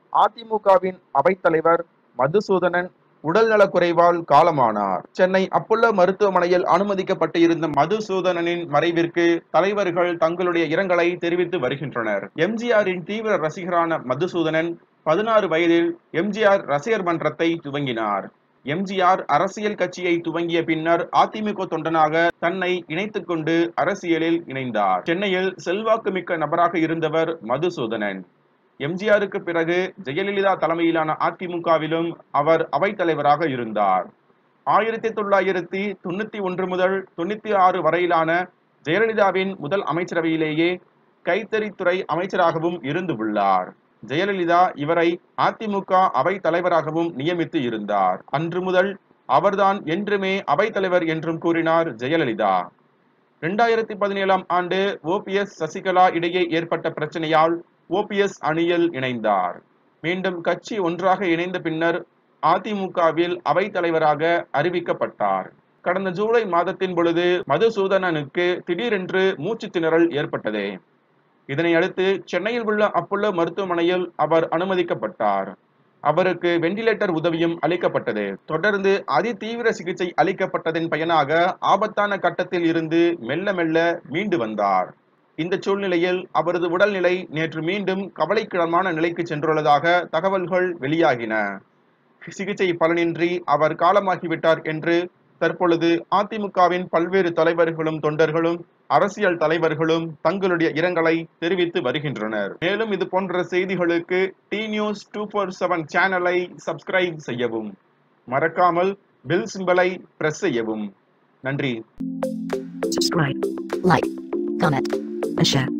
அதிமுகவின் அவைத்தலைவர் மதுசூதனன் உடல்நலக்குறைவால் காலமானார் சென்னை அப்பல்லோ மருத்துவமனையில் அனுமதிக்கப்பட்டு இருந்த மதுசூதனனின் மறைவிற்கு தலைவர்கள் தங்களுடைய இரங்கலை தெரிவித்து வருகின்றனர் எம்ஜிஆரின் தீவிர ரசிகரான மதுசூதனன் பதினாறு வயதில் எம்ஜிஆர் ரசிகர் மன்றத்தை துவங்கினார் எம்ஜிஆர் அரசியல் கட்சியை துவங்கிய பின்னர் அதிமுக தொண்டனாக தன்னை இணைத்துக் கொண்டு அரசியலில் இணைந்தார் சென்னையில் செல்வாக்கு மிக்க நபராக இருந்தவர் மதுசூதனன் எம்ஜிஆருக்கு பிறகு ஜெயலலிதா தலைமையிலான அதிமுகவிலும் அவர் அவைத்தலைவராக இருந்தார் ஆயிரத்தி தொள்ளாயிரத்தி தொண்ணூத்தி ஒன்று முதல் தொண்ணூத்தி ஆறு வரையிலான ஜெயலலிதாவின் முதல் அமைச்சரவையிலேயே கைத்தறித்துறை அமைச்சராகவும் இருந்து உள்ளார் ஜெயலலிதா இவரை அதிமுக அவை தலைவராகவும் நியமித்து இருந்தார் அன்று முதல் அவர்தான் என்றுமே அவைத்தலைவர் என்றும் கூறினார் ஜெயலலிதா இரண்டாயிரத்தி பதினேழாம் ஆண்டு ஓபிஎஸ் சசிகலா இடையே ஏற்பட்ட பிரச்சனையால் ஓபிஎஸ் அணியில் இணைந்தார் மீண்டும் கட்சி ஒன்றாக இணைந்த பின்னர் அதிமுகவில் அவைத் தலைவராக அறிவிக்கப்பட்டார் கடந்த ஜூலை மாதத்தின் பொழுது மதுசூதனனுக்கு திடீரென்று மூச்சு திணறல் ஏற்பட்டது இதனை அடுத்து சென்னையில் உள்ள அப்பல்லோ மருத்துவமனையில் அவர் அனுமதிக்கப்பட்டார் அவருக்கு வெண்டிலேட்டர் உதவியும் அளிக்கப்பட்டது தொடர்ந்து அதிதீவிர சிகிச்சை அளிக்கப்பட்டதன் பயனாக ஆபத்தான கட்டத்தில் இருந்து மெல்ல மெல்ல மீண்டு வந்தார் இந்த சூழ்நிலையில் அவரது உடல்நிலை நேற்று மீண்டும் கவலைக்கிடமான நிலைக்கு சென்றுள்ளதாக தகவல்கள் வெளியாகின சிகிச்சை பலனின்றி அவர் காலமாகிவிட்டார் என்று தற்பொழுது அதிமுகவின் பல்வேறு தலைவர்களும் தொண்டர்களும் அரசியல் தலைவர்களும் தங்களுடைய இரங்கலை தெரிவித்து வருகின்றனர் மேலும் இது போன்ற செய்திகளுக்கு T news two four seven சேனலை சப்ஸ்கிரைப் செய்யவும் மறக்காமல் பெல் சிம்பலை பிரஸ் செய்யவும் நன்றி subscribe, like, comment, and share.